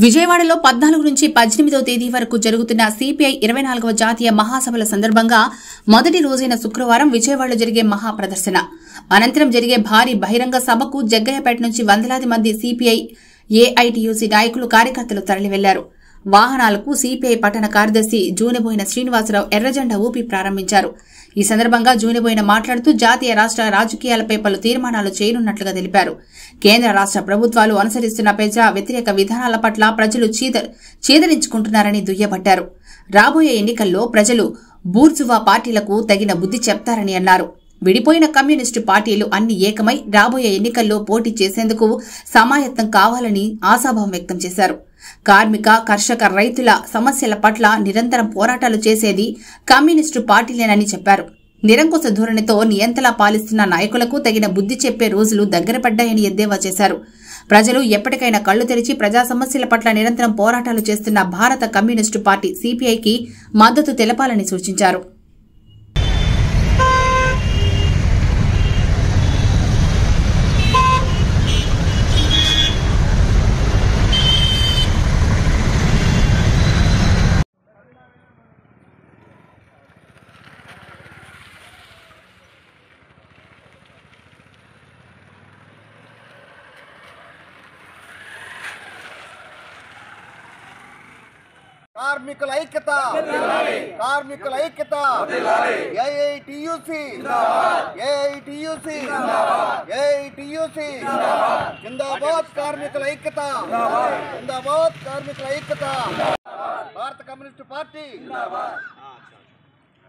విజయవాడలో పద్నాలుగు నుంచి పద్దెనిమిదో తేదీ వరకు జరుగుతున్న సిపిఐ ఇరవై నాలుగవ జాతీయ మహాసభల సందర్భంగా మొదటి రోజైన శుక్రవారం విజయవాడలో జరిగే మహా ప్రదర్శన అనంతరం జరిగే భారీ బహిరంగ సభకు జగ్గయ్యపేట నుంచి వందలాది మంది సిపిఐ ఏఐటియుసి నాయకులు కార్యకర్తలు తరలివెళ్లారు వాహనాలకు సిపిఐ పట్టణ కార్యదర్శి జూనెబోయిన శ్రీనివాసరావు ఎర్రజెండా ఊపి ప్రారంభించారు ఈ సందర్భంగా జూనెబోయిన మాట్లాడుతూ జాతీయ రాష్ట రాజకీయాలపై పలు తీర్మానాలు చేయనున్నట్లుగా తెలిపారు కేంద్ర రాష్ట ప్రభుత్వాలు అనుసరిస్తున్న ప్రజా వ్యతిరేక విధానాల పట్ల ప్రజలు చీద చీదరించుకుంటున్నారని దుయ్యబట్టారు రాబోయే ఎన్నికల్లో ప్రజలు బూర్జువా పార్టీలకు తగిన బుద్ధి చెప్తారని అన్నారు విడిపోయిన కమ్యూనిస్టు పార్టీలు అన్ని ఏకమై రాబోయే ఎన్నికల్లో పోటీ చేసేందుకు సమాయత్తం కావాలని ఆశాభావం వ్యక్తం చేశారు కార్మిక కర్షక రైతుల సమస్యల పట్ల నిరంతరం పోరాటాలు చేసేది కమ్యూనిస్టు పార్టీలేనని చెప్పారు నిరంకుశ ధోరణితో నియంతలా పాలిస్తున్న నాయకులకు తగిన బుద్ధి చెప్పే రోజులు దగ్గర పడ్డాయని ఎద్దేవా చేశారు ప్రజలు ఎప్పటికైనా కళ్లు తెరిచి ప్రజా సమస్యల పట్ల నిరంతరం పోరాటాలు చేస్తున్న భారత కమ్యూనిస్టు పార్టీ సిపిఐకి మద్దతు తెలపాలని సూచించారు కార్మికుల ఐక్యత కార్మికుల ఐక్యత ఏఐటియుసి ఏఐటియుసి ఏఐటియుసి జిందాబాద్ కార్మికుల ఐక్యత జిందాబాద్ కార్మికుల ఐక్యత భారత కమ్యూనిస్టు పార్టీ